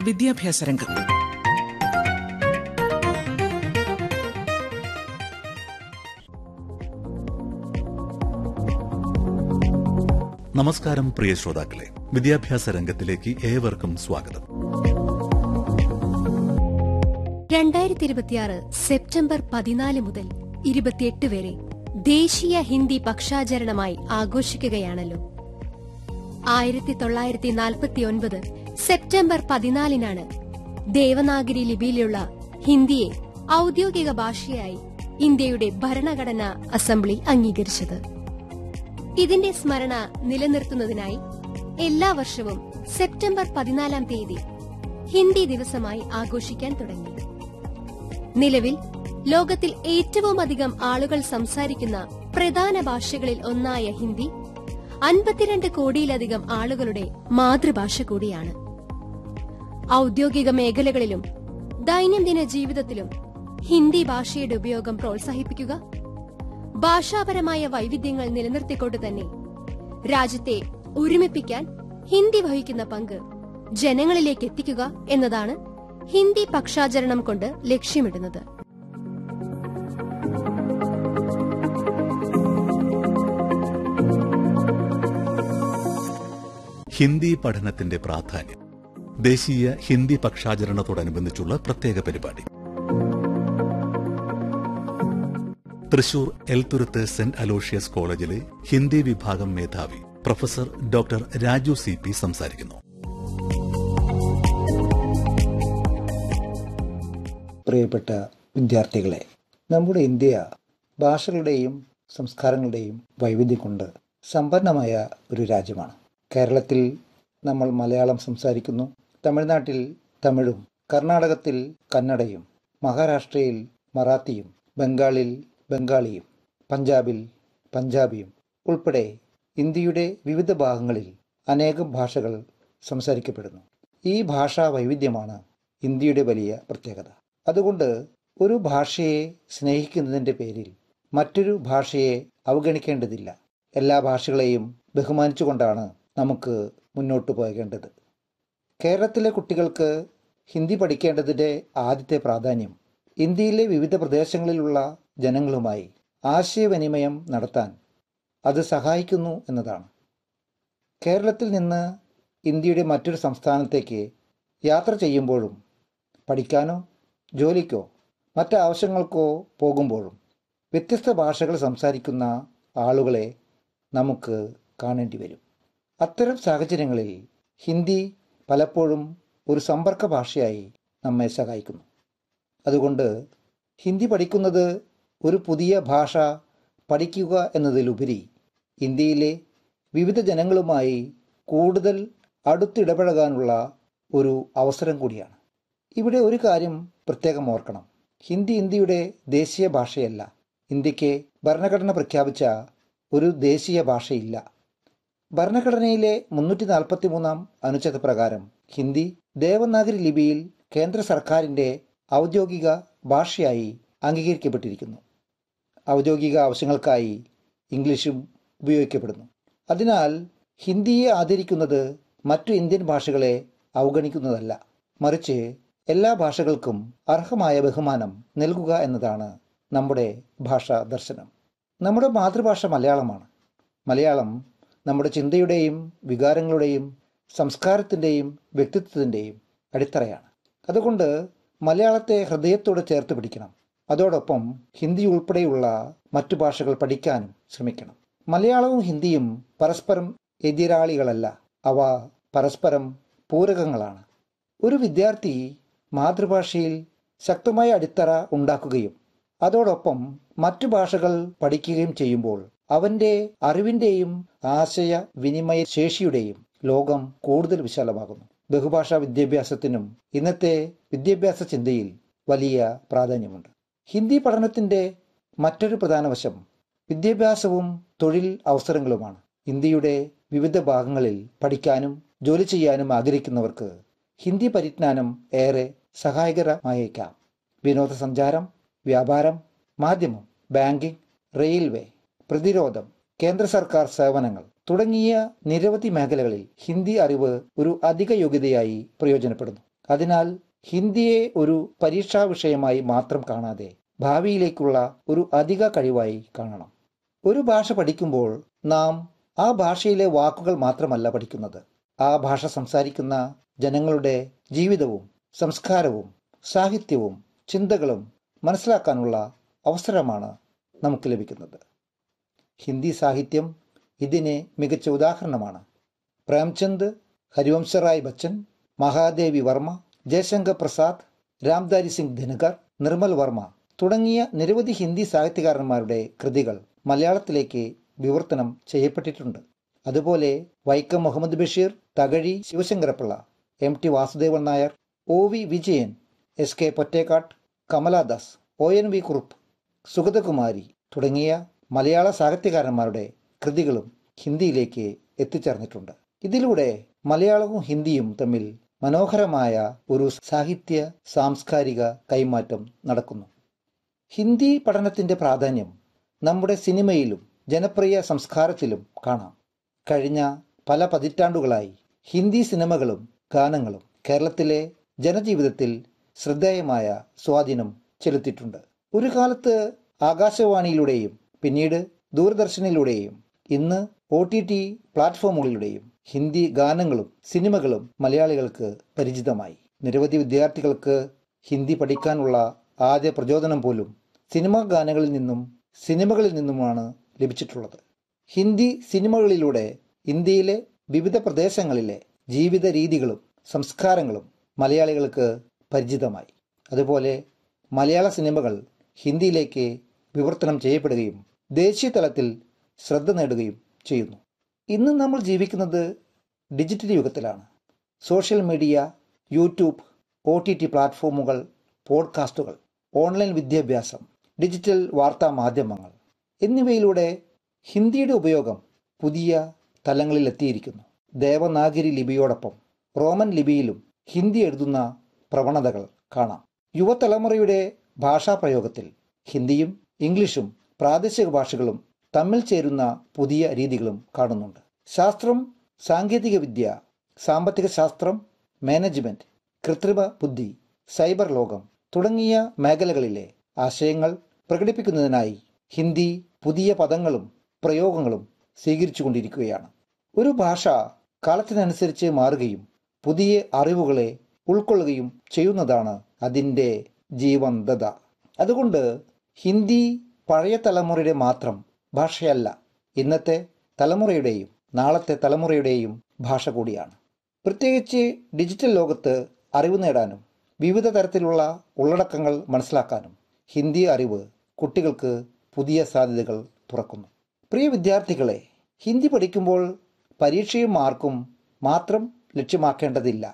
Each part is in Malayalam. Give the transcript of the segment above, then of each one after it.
വിദ്യാഭ്യാസ രംഗം നമസ്കാരം പ്രിയ ശ്രോതാക്കളെ വിദ്യാഭ്യാസ രംഗത്തിലേക്ക് ഏവർക്കും സ്വാഗതം രണ്ടായിരത്തി ഇരുപത്തിയാറ് സെപ്റ്റംബർ പതിനാല് മുതൽ ഇരുപത്തിയെട്ട് വരെ ദേശീയ ഹിന്ദി പക്ഷാചരണമായി ആഘോഷിക്കുകയാണല്ലോ ആയിരത്തി തൊള്ളായിരത്തി നാൽപ്പത്തിയൊൻപത് സെപ്റ്റംബർ പതിനാലിനാണ് ദേവനാഗരി ലിപിയിലുള്ള ഹിന്ദിയെ ഔദ്യോഗിക ഭാഷയായി ഇന്ത്യയുടെ ഭരണഘടനാ അസംബ്ലി അംഗീകരിച്ചത് ഇതിന്റെ സ്മരണ നിലനിർത്തുന്നതിനായി എല്ലാ വർഷവും സെപ്റ്റംബർ പതിനാലാം തീയതി ഹിന്ദി ദിവസമായി ആഘോഷിക്കാൻ തുടങ്ങി നിലവിൽ ലോകത്തിൽ ഏറ്റവും അധികം ആളുകൾ സംസാരിക്കുന്ന പ്രധാന ഭാഷകളിൽ ഒന്നായ ഹിന്ദി അൻപത്തിരണ്ട് കോടിയിലധികം ആളുകളുടെ മാതൃഭാഷ കൂടിയാണ് ഔദ്യോഗിക മേഖലകളിലും ദൈനംദിന ജീവിതത്തിലും ഹിന്ദി ഭാഷയുടെ ഉപയോഗം പ്രോത്സാഹിപ്പിക്കുക ഭാഷാപരമായ വൈവിധ്യങ്ങൾ നിലനിർത്തിക്കൊണ്ട് തന്നെ രാജ്യത്തെ ഒരുമിപ്പിക്കാൻ ഹിന്ദി വഹിക്കുന്ന പങ്ക് ജനങ്ങളിലേക്ക് എത്തിക്കുക എന്നതാണ് ഹിന്ദി പക്ഷാചരണം കൊണ്ട് ലക്ഷ്യമിടുന്നത് ഹിന്ദി പഠനത്തിന്റെ പ്രാധാന്യം ദേശീയ ഹിന്ദി പക്ഷാചരണത്തോടനുബന്ധിച്ചുള്ള പ്രത്യേക പരിപാടി തൃശൂർ എൽത്തുരുത്ത് സെന്റ് അലോഷ്യസ് കോളേജിലെ ഹിന്ദി വിഭാഗം മേധാവി professor doctor Raju C P സംസാരിക്കുന്നു പ്രിയപ്പെട്ട വിദ്യാർത്ഥികളെ നമ്മുടെ ഇന്ത്യ ഭാഷകളുടെയും സംസ്കാരങ്ങളുടെയും വൈവിധ്യം കൊണ്ട് സമ്പന്നമായ ഒരു രാജ്യമാണ് കേരളത്തിൽ നമ്മൾ മലയാളം സംസാരിക്കുന്നു തമിഴ്നാട്ടിൽ തമിഴും കർണാടകത്തിൽ കന്നഡയും മഹാരാഷ്ട്രയിൽ മറാത്തിയും ബംഗാളിൽ ബംഗാളിയും പഞ്ചാബിൽ പഞ്ചാബിയും ഉൾപ്പെടെ ഇന്ത്യയുടെ വിവിധ ഭാഗങ്ങളിൽ അനേകം ഭാഷകൾ സംസാരിക്കപ്പെടുന്നു ഈ ഭാഷാ വൈവിധ്യമാണ് ഇന്ത്യയുടെ വലിയ പ്രത്യേകത അതുകൊണ്ട് ഒരു ഭാഷയെ സ്നേഹിക്കുന്നതിൻ്റെ പേരിൽ മറ്റൊരു ഭാഷയെ അവഗണിക്കേണ്ടതില്ല എല്ലാ ഭാഷകളെയും ബഹുമാനിച്ചുകൊണ്ടാണ് നമുക്ക് മുന്നോട്ട് പോകേണ്ടത് കേരളത്തിലെ കുട്ടികൾക്ക് ഹിന്ദി പഠിക്കേണ്ടതിൻ്റെ ആദ്യത്തെ പ്രാധാന്യം ഇന്ത്യയിലെ വിവിധ പ്രദേശങ്ങളിലുള്ള ജനങ്ങളുമായി ആശയവിനിമയം നടത്താൻ അത് സഹായിക്കുന്നു എന്നതാണ് കേരളത്തിൽ നിന്ന് ഇന്ത്യയുടെ മറ്റൊരു സംസ്ഥാനത്തേക്ക് യാത്ര ചെയ്യുമ്പോഴും പഠിക്കാനോ ജോലിക്കോ മറ്റ് ആവശ്യങ്ങൾക്കോ പോകുമ്പോഴും വ്യത്യസ്ത ഭാഷകൾ സംസാരിക്കുന്ന ആളുകളെ നമുക്ക് കാണേണ്ടി വരും അത്തരം സാഹചര്യങ്ങളിൽ ഹിന്ദി പലപ്പോഴും ഒരു സമ്പർക്ക ഭാഷയായി നമ്മെ സഹായിക്കുന്നു അതുകൊണ്ട് ഹിന്ദി പഠിക്കുന്നത് ഒരു പുതിയ ഭാഷ പഠിക്കുക എന്നതിലുപരി ഇന്ത്യയിലെ വിവിധ ജനങ്ങളുമായി കൂടുതൽ അടുത്തിടപഴകാനുള്ള ഒരു അവസരം കൂടിയാണ് ഇവിടെ ഒരു കാര്യം പ്രത്യേകം ഓർക്കണം ഹിന്ദി ഇന്ത്യയുടെ ദേശീയ ഭാഷയല്ല ഇന്ത്യക്ക് ഭരണഘടന പ്രഖ്യാപിച്ച ഒരു ദേശീയ ഭാഷയില്ല ഭരണഘടനയിലെ മുന്നൂറ്റി നാൽപ്പത്തി മൂന്നാം അനുച്ഛേദ പ്രകാരം ഹിന്ദി ദേവനാഗരി ലിപിയിൽ കേന്ദ്ര സർക്കാരിൻ്റെ ഔദ്യോഗിക ഭാഷയായി അംഗീകരിക്കപ്പെട്ടിരിക്കുന്നു ഔദ്യോഗിക ആവശ്യങ്ങൾക്കായി ഇംഗ്ലീഷും ഉപയോഗിക്കപ്പെടുന്നു അതിനാൽ ഹിന്ദിയെ ആദരിക്കുന്നത് മറ്റു ഇന്ത്യൻ ഭാഷകളെ അവഗണിക്കുന്നതല്ല മറിച്ച് എല്ലാ ഭാഷകൾക്കും അർഹമായ ബഹുമാനം നൽകുക എന്നതാണ് നമ്മുടെ ഭാഷാ ദർശനം നമ്മുടെ മാതൃഭാഷ മലയാളമാണ് മലയാളം നമ്മുടെ ചിന്തയുടെയും വികാരങ്ങളുടെയും സംസ്കാരത്തിൻ്റെയും വ്യക്തിത്വത്തിൻ്റെയും അടിത്തറയാണ് അതുകൊണ്ട് മലയാളത്തെ ഹൃദയത്തോട് ചേർത്ത് പിടിക്കണം അതോടൊപ്പം ഹിന്ദി ഉൾപ്പെടെയുള്ള മറ്റു ഭാഷകൾ പഠിക്കാനും ശ്രമിക്കണം മലയാളവും ഹിന്ദിയും പരസ്പരം എതിരാളികളല്ല അവ പരസ്പരം പൂരകങ്ങളാണ് ഒരു വിദ്യാർത്ഥി മാതൃഭാഷയിൽ ശക്തമായ അടിത്തറ ഉണ്ടാക്കുകയും അതോടൊപ്പം മറ്റു ഭാഷകൾ പഠിക്കുകയും ചെയ്യുമ്പോൾ അവന്റെ അറിവിന്റെയും ആശയ വിനിമയ ശേഷിയുടെയും ലോകം കൂടുതൽ വിശാലമാകുന്നു ബഹുഭാഷാ വിദ്യാഭ്യാസത്തിനും ഇന്നത്തെ വിദ്യാഭ്യാസ ചിന്തയിൽ വലിയ പ്രാധാന്യമുണ്ട് ഹിന്ദി പഠനത്തിന്റെ മറ്റൊരു പ്രധാന വശം വിദ്യാഭ്യാസവും തൊഴിൽ അവസരങ്ങളുമാണ് ഇന്ത്യയുടെ വിവിധ ഭാഗങ്ങളിൽ പഠിക്കാനും ജോലി ചെയ്യാനും ആഗ്രഹിക്കുന്നവർക്ക് ഹിന്ദി പരിജ്ഞാനം ഏറെ സഹായകരമായേക്കാം വിനോദസഞ്ചാരം വ്യാപാരം മാധ്യമം ബാങ്കിംഗ് റെയിൽവേ പ്രതിരോധം കേന്ദ്ര സർക്കാർ സേവനങ്ങൾ തുടങ്ങിയ നിരവധി മേഖലകളിൽ ഹിന്ദി അറിവ് ഒരു അധിക യോഗ്യതയായി പ്രയോജനപ്പെടുന്നു അതിനാൽ ഹിന്ദിയെ ഒരു പരീക്ഷാ വിഷയമായി മാത്രം കാണാതെ ഭാവിയിലേക്കുള്ള ഒരു അധിക കഴിവായി കാണണം ഒരു ഭാഷ പഠിക്കുമ്പോൾ നാം ആ ഭാഷയിലെ വാക്കുകൾ മാത്രമല്ല പഠിക്കുന്നത് ആ ഭാഷ സംസാരിക്കുന്ന ജനങ്ങളുടെ ജീവിതവും സംസ്കാരവും സാഹിത്യവും ചിന്തകളും മനസ്സിലാക്കാനുള്ള അവസരമാണ് നമുക്ക് ലഭിക്കുന്നത് ഹിന്ദി സാഹിത്യം ഇതിന് മികച്ച ഉദാഹരണമാണ് പ്രേംചന്ദ് ഹരിവംശറായ് ബച്ചൻ മഹാദേവി വർമ്മ ജയശങ്കർ പ്രസാദ് രാംദാരി സിംഗ് ധിനകർ നിർമ്മൽ വർമ്മ തുടങ്ങിയ നിരവധി ഹിന്ദി സാഹിത്യകാരന്മാരുടെ കൃതികൾ മലയാളത്തിലേക്ക് വിവർത്തനം ചെയ്യപ്പെട്ടിട്ടുണ്ട് അതുപോലെ Vaikom Muhammad Basheer Thakazhi Sivasankara Pillai M T Vasudevan Nair O V Vijayan S K Pottekkatt Kamala Das O N V Kurup Sugathakumari തുടങ്ങിയ മലയാള സാഹിത്യകാരന്മാരുടെ കൃതികളും ഹിന്ദിയിലേക്ക് എത്തിച്ചേർന്നിട്ടുണ്ട് ഇതിലൂടെ മലയാളവും ഹിന്ദിയും തമ്മിൽ മനോഹരമായ ഒരു സാഹിത്യ സാംസ്കാരിക കൈമാറ്റം നടക്കുന്നു ഹിന്ദി പഠനത്തിന്റെ പ്രാധാന്യം നമ്മുടെ സിനിമയിലും ജനപ്രിയ സംസ്കാരത്തിലും കാണാം കഴിഞ്ഞ പല പതിറ്റാണ്ടുകളായി ഹിന്ദി സിനിമകളും ഗാനങ്ങളും കേരളത്തിലെ ജനജീവിതത്തിൽ ശ്രദ്ധേയമായ സ്വാധീനം ചെലുത്തിയിട്ടുണ്ട് ഒരു കാലത്ത് ആകാശവാണിയിലൂടെയും പിന്നീട് ദൂരദർശനിലൂടെയും ഇന്ന് ഒ ടി ടി പ്ലാറ്റ്ഫോമുകളിലൂടെയും ഹിന്ദി ഗാനങ്ങളും സിനിമകളും മലയാളികൾക്ക് പരിചിതമായി നിരവധി വിദ്യാർത്ഥികൾക്ക് ഹിന്ദി പഠിക്കാനുള്ള ആദ്യ പ്രചോദനം പോലും സിനിമാ ഗാനങ്ങളിൽ നിന്നും സിനിമകളിൽ നിന്നുമാണ് ലഭിച്ചിട്ടുള്ളത് ഹിന്ദി സിനിമകളിലൂടെ ഇന്ത്യയിലെ വിവിധ പ്രദേശങ്ങളിലെ ജീവിത രീതികളും സംസ്കാരങ്ങളും മലയാളികൾക്ക് പരിചിതമായി അതുപോലെ മലയാള സിനിമകൾ ഹിന്ദിയിലേക്ക് വിവർത്തനം ചെയ്യപ്പെടുകയും ദേശീയ തലത്തിൽ ശ്രദ്ധ നേടുകയും ചെയ്യുന്നു ഇന്ന് നമ്മൾ ജീവിക്കുന്നത് ഡിജിറ്റൽ യുഗത്തിലാണ് social media YouTube O T T പ്ലാറ്റ്ഫോമുകൾ പോഡ്കാസ്റ്റുകൾ ഓൺലൈൻ വിദ്യാഭ്യാസം ഡിജിറ്റൽ വാർത്താ മാധ്യമങ്ങൾ എന്നിവയിലൂടെ ഹിന്ദിയുടെ ഉപയോഗം പുതിയ തലങ്ങളിലെത്തിയിരിക്കുന്നു ദേവനാഗരി ലിപിയോടൊപ്പം റോമൻ ലിപിയിലും ഹിന്ദി എഴുതുന്ന പ്രവണതകൾ കാണാം യുവതലമുറയുടെ ഭാഷാപ്രയോഗത്തിൽ ഹിന്ദിയും ഇംഗ്ലീഷും പ്രാദേശിക ഭാഷകളും തമ്മിൽ ചേരുന്ന പുതിയ രീതികളും കാണുന്നുണ്ട് ശാസ്ത്രം സാങ്കേതിക വിദ്യ സാമ്പത്തിക ശാസ്ത്രം മാനേജ്മെന്റ് കൃത്രിമ ബുദ്ധി സൈബർ ലോകം തുടങ്ങിയ മേഖലകളിലെ ആശയങ്ങൾ പ്രകടിപ്പിക്കുന്നതിനായി ഹിന്ദി പുതിയ പദങ്ങളും പ്രയോഗങ്ങളും സ്വീകരിച്ചുകൊണ്ടിരിക്കുകയാണ് ഒരു ഭാഷ കാലത്തിനനുസരിച്ച് മാറുകയും പുതിയ അറിവുകളെ ഉൾക്കൊള്ളുകയും ചെയ്യുന്നതാണ് അതിൻ്റെ ജീവന്തത അതുകൊണ്ട് ഹിന്ദി പഴയ തലമുറയുടെ മാത്രം ഭാഷയല്ല ഇന്നത്തെ തലമുറയുടെയും നാളത്തെ തലമുറയുടെയും ഭാഷ കൂടിയാണ് പ്രത്യേകിച്ച് ഡിജിറ്റൽ ലോകത്ത് അറിവ് നേടാനും വിവിധ തരത്തിലുള്ള ഉള്ളടക്കങ്ങൾ മനസ്സിലാക്കാനും ഹിന്ദി അറിവ് കുട്ടികൾക്ക് പുതിയ സാധ്യതകൾ തുറക്കുന്നു പ്രിയ വിദ്യാർത്ഥികളെ ഹിന്ദി പഠിക്കുമ്പോൾ പരീക്ഷയും മാർക്കും മാത്രം ലക്ഷ്യമാക്കേണ്ടതില്ല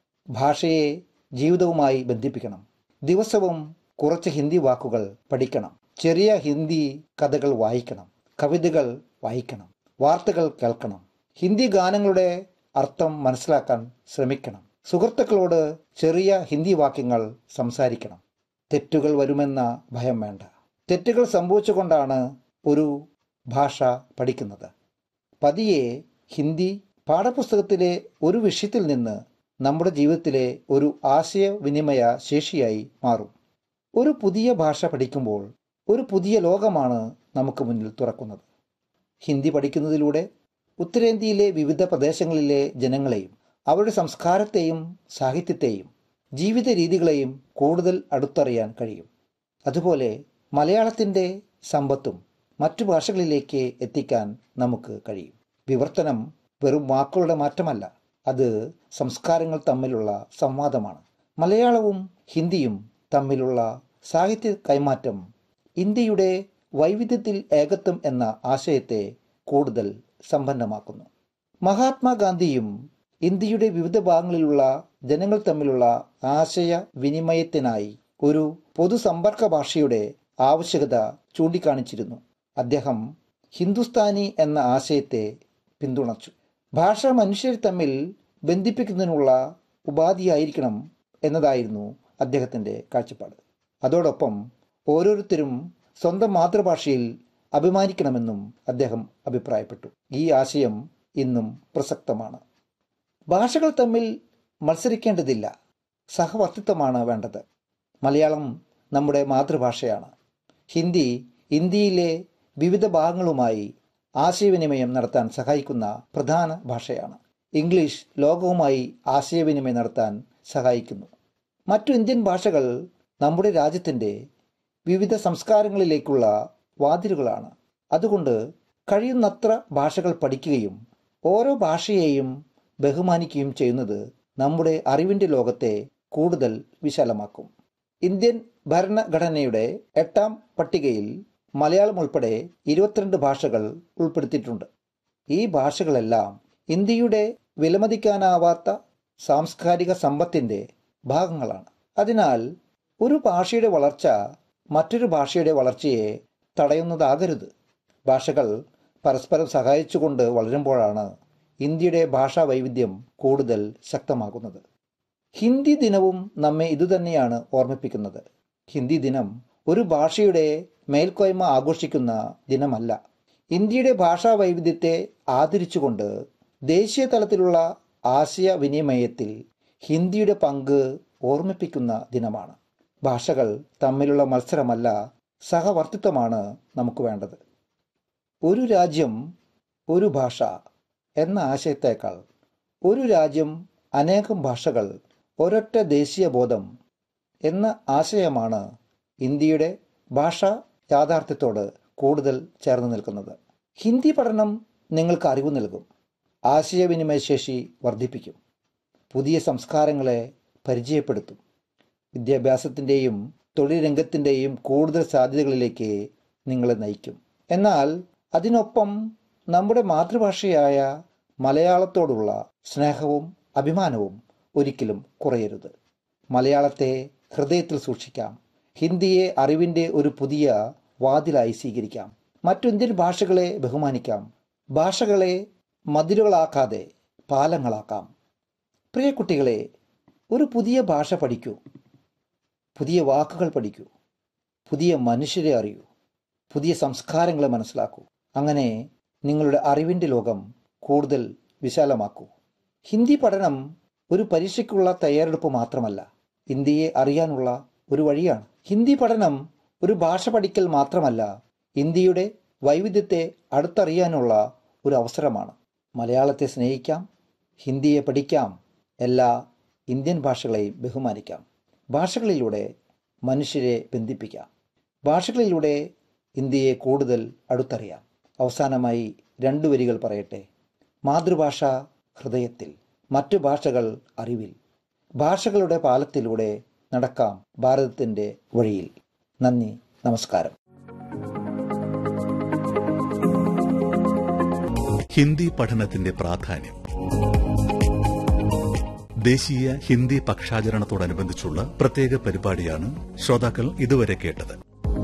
ഭാഷയെ ജീവിതവുമായി ബന്ധിപ്പിക്കണം ദിവസവും കുറച്ച് ഹിന്ദി വാക്കുകൾ പഠിക്കണം ചെറിയ ഹിന്ദി കഥകൾ വായിക്കണം കവിതകൾ വായിക്കണം വാർത്തകൾ കേൾക്കണം ഹിന്ദി ഗാനങ്ങളുടെ അർത്ഥം മനസ്സിലാക്കാൻ ശ്രമിക്കണം സുഹൃത്തുക്കളോട് ചെറിയ ഹിന്ദി വാക്യങ്ങൾ സംസാരിക്കണം തെറ്റുകൾ വരുമെന്ന ഭയം വേണ്ട തെറ്റുകൾ സംഭവിച്ചുകൊണ്ടാണ് ഒരു ഭാഷ പഠിക്കുന്നത് പതിയെ ഹിന്ദി പാഠപുസ്തകത്തിലെ ഒരു വിഷയത്തിൽ നിന്ന് നമ്മുടെ ജീവിതത്തിലെ ഒരു ആശയവിനിമയ ശേഷിയായി മാറും ഒരു പുതിയ ഭാഷ പഠിക്കുമ്പോൾ ഒരു പുതിയ ലോകമാണ് നമുക്ക് മുന്നിൽ തുറക്കുന്നത് ഹിന്ദി പഠിക്കുന്നതിലൂടെ ഉത്തരേന്ത്യയിലെ വിവിധ പ്രദേശങ്ങളിലെ ജനങ്ങളെയും അവരുടെ സംസ്കാരത്തെയും സാഹിത്യത്തെയും ജീവിത രീതികളെയും കൂടുതൽ അടുത്തറിയാൻ കഴിയും അതുപോലെ മലയാളത്തിൻ്റെ സമ്പത്തും മറ്റു ഭാഷകളിലേക്ക് എത്തിക്കാൻ നമുക്ക് കഴിയും വിവർത്തനം വെറും വാക്കുകളുടെ മാറ്റമല്ല അത് സംസ്കാരങ്ങൾ തമ്മിലുള്ള സംവാദമാണ് മലയാളവും ഹിന്ദിയും തമ്മിലുള്ള സാഹിത്യ കൈമാറ്റം ഇന്ത്യയുടെ വൈവിധ്യത്തിൽ ഏകത്വം എന്ന ആശയത്തെ കൂടുതൽ സമ്പന്നമാക്കുന്നു മഹാത്മാഗാന്ധിയും ഇന്ത്യയുടെ വിവിധ ഭാഗങ്ങളിലുള്ള ജനങ്ങൾ തമ്മിലുള്ള ആശയ വിനിമയത്തിനായി ഒരു പൊതുസമ്പർക്ക ഭാഷയുടെ ആവശ്യകത ചൂണ്ടിക്കാണിച്ചിരുന്നു അദ്ദേഹം ഹിന്ദുസ്ഥാനി എന്ന ആശയത്തെ പിന്തുണച്ചു ഭാഷ മനുഷ്യർ തമ്മിൽ ബന്ധിപ്പിക്കുന്നതിനുള്ള ഉപാധിയായിരിക്കണം എന്നതായിരുന്നു അദ്ദേഹത്തിൻ്റെ കാഴ്ചപ്പാട് അതോടൊപ്പം ഓരോരുത്തരും സ്വന്തം മാതൃഭാഷയിൽ അഭിമാനിക്കണമെന്നും അദ്ദേഹം അഭിപ്രായപ്പെട്ടു ഈ ആശയം ഇന്നും പ്രസക്തമാണ് ഭാഷകൾ തമ്മിൽ മത്സരിക്കേണ്ടതില്ല സഹവർത്തിത്വമാണ് വേണ്ടത് മലയാളം നമ്മുടെ മാതൃഭാഷയാണ് ഹിന്ദി ഇന്ത്യയിലെ വിവിധ ഭാഗങ്ങളുമായി ആശയവിനിമയം നടത്താൻ സഹായിക്കുന്ന പ്രധാന ഭാഷയാണ് ഇംഗ്ലീഷ് ലോകവുമായി ആശയവിനിമയം നടത്താൻ സഹായിക്കുന്നു മറ്റു ഇന്ത്യൻ ഭാഷകൾ നമ്മുടെ രാജ്യത്തിൻ്റെ വിവിധ സംസ്കാരങ്ങളിലേക്കുള്ള വാതിലുകളാണ് അതുകൊണ്ട് കഴിയുന്നത്ര ഭാഷകൾ പഠിക്കുകയും ഓരോ ഭാഷയെയും ബഹുമാനിക്കുകയും ചെയ്യുന്നത് നമ്മുടെ അറിവിൻ്റെ ലോകത്തെ കൂടുതൽ വിശാലമാക്കും ഇന്ത്യൻ ഭരണഘടനയുടെ എട്ടാം പട്ടികയിൽ മലയാളം ഉൾപ്പെടെ ഇരുപത്തിരണ്ട് ഭാഷകൾ ഉൾപ്പെടുത്തിയിട്ടുണ്ട് ഈ ഭാഷകളെല്ലാം ഇന്ത്യയുടെ വിലമതിക്കാനാവാത്ത സാംസ്കാരിക സമ്പത്തിൻ്റെ ഭാഗങ്ങളാണ് അതിനാൽ ഒരു ഭാഷയുടെ വളർച്ച മറ്റൊരു ഭാഷയുടെ വളർച്ചയെ തടയുന്നതാകരുത് ഭാഷകൾ പരസ്പരം സഹായിച്ചുകൊണ്ട് വളരുമ്പോഴാണ് ഇന്ത്യയുടെ ഭാഷാ വൈവിധ്യം കൂടുതൽ ശക്തമാകുന്നത് ഹിന്ദി ദിനവും നമ്മെ ഇതുതന്നെയാണ് ഓർമ്മിപ്പിക്കുന്നത് ഹിന്ദി ദിനം ഒരു ഭാഷയുടെ മേൽക്കോയ്മ ആഘോഷിക്കുന്ന ദിനമല്ല ഇന്ത്യയുടെ ഭാഷാ വൈവിധ്യത്തെ ആദരിച്ചുകൊണ്ട് ദേശീയ തലത്തിലുള്ള ആശയവിനിമയത്തിൽ ഹിന്ദിയുടെ പങ്ക് ഓർമ്മിപ്പിക്കുന്ന ദിനമാണ് ഭാഷകൾ തമ്മിലുള്ള മത്സരമല്ല സഹവർത്തിത്വമാണ് നമുക്ക് വേണ്ടത് ഒരു രാജ്യം ഒരു ഭാഷ എന്ന ആശയത്തേക്കാൾ ഒരു രാജ്യം അനേകം ഭാഷകൾ ഒരൊറ്റ ദേശീയ ബോധം എന്ന ആശയമാണ് ഇന്ത്യയുടെ ഭാഷാ യാഥാർത്ഥ്യത്തോട് കൂടുതൽ ചേർന്ന് നിൽക്കുന്നത് ഹിന്ദി പഠനം നിങ്ങൾക്ക് അറിവ് നൽകും ആശയവിനിമയ ശേഷി വർദ്ധിപ്പിക്കും പുതിയ സംസ്കാരങ്ങളെ പരിചയപ്പെടുത്തും വിദ്യാഭ്യാസത്തിൻ്റെയും തൊഴിൽ രംഗത്തിൻ്റെയും കൂടുതൽ സാധ്യതകളിലേക്ക് നിങ്ങളെ നയിക്കും എന്നാൽ അതിനൊപ്പം നമ്മുടെ മാതൃഭാഷയായ മലയാളത്തോടുള്ള സ്നേഹവും അഭിമാനവും ഒരിക്കലും കുറയരുത് മലയാളത്തെ ഹൃദയത്തിൽ സൂക്ഷിക്കാം ഹിന്ദിയെ അറിവിൻ്റെ ഒരു പുതിയ വാതിലായി സ്വീകരിക്കാം മറ്റു ഇന്ത്യൻ ഭാഷകളെ ബഹുമാനിക്കാം ഭാഷകളെ മതിലുകളാക്കാതെ പാലങ്ങളാക്കാം പ്രിയ കുട്ടികളെ ഒരു പുതിയ ഭാഷ പഠിക്കൂ പുതിയ വാക്കുകൾ പഠിക്കൂ പുതിയ മനുഷ്യരെ അറിയൂ പുതിയ സംസ്കാരങ്ങളെ മനസ്സിലാക്കൂ അങ്ങനെ നിങ്ങളുടെ അറിവിൻ്റെ ലോകം കൂടുതൽ വിശാലമാക്കൂ ഹിന്ദി പഠനം ഒരു പരീക്ഷയ്ക്കുള്ള തയ്യാറെടുപ്പ് മാത്രമല്ല ഇന്ത്യയെ അറിയാനുള്ള ഒരു വഴിയാണ് ഹിന്ദി പഠനം ഒരു ഭാഷ പഠിക്കൽ മാത്രമല്ല ഇന്ത്യയുടെ വൈവിധ്യത്തെ അടുത്തറിയാനുള്ള ഒരു അവസരമാണ് മലയാളത്തെ സ്നേഹിക്കാം ഹിന്ദിയെ പഠിക്കാം എല്ലാ ഇന്ത്യൻ ഭാഷകളെയും ബഹുമാനിക്കാം ഭാഷകളിലൂടെ മനുഷ്യരെ ബന്ധിപ്പിക്കാം ഭാഷകളിലൂടെ ഇന്ത്യയെ കൂടുതൽ അടുത്തറിയാം അവസാനമായി രണ്ടു വരികൾ പറയട്ടെ മാതൃഭാഷ ഹൃദയത്തിൽ മറ്റു ഭാഷകൾ അറിവിൽ ഭാഷകളുടെ പാലത്തിലൂടെ നടക്കാം ഭാരതത്തിൻ്റെ വഴിയിൽ നന്ദി നമസ്കാരം ഹിന്ദി പഠനത്തിന്റെ പ്രാധാന്യം ദേശീയ ഹിന്ദി പക്ഷാചരണത്തോടനുബന്ധിച്ചുള്ള പ്രത്യേക പരിപാടിയാണ് ശ്രോതാക്കൾ ഇതുവരെ കേട്ടത്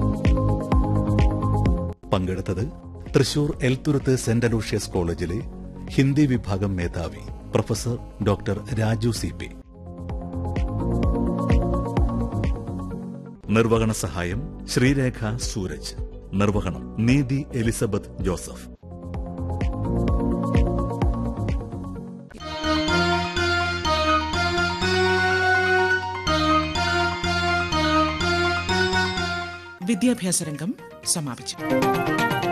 പങ്കെടുത്തത് തൃശൂർ എൽത്തുരുത്ത് സെന്റ് അലൂഷ്യസ് കോളേജിലെ ഹിന്ദി വിഭാഗം മേധാവി professor doctor Raju C P നിർവഹണ സഹായം ശ്രീരേഖ സൂരജ് നിർവഹണം നീതി എലിസബത്ത് ജോസഫ് വിദ്യാഭ്യാസ രംഗം സമാപിച്ചു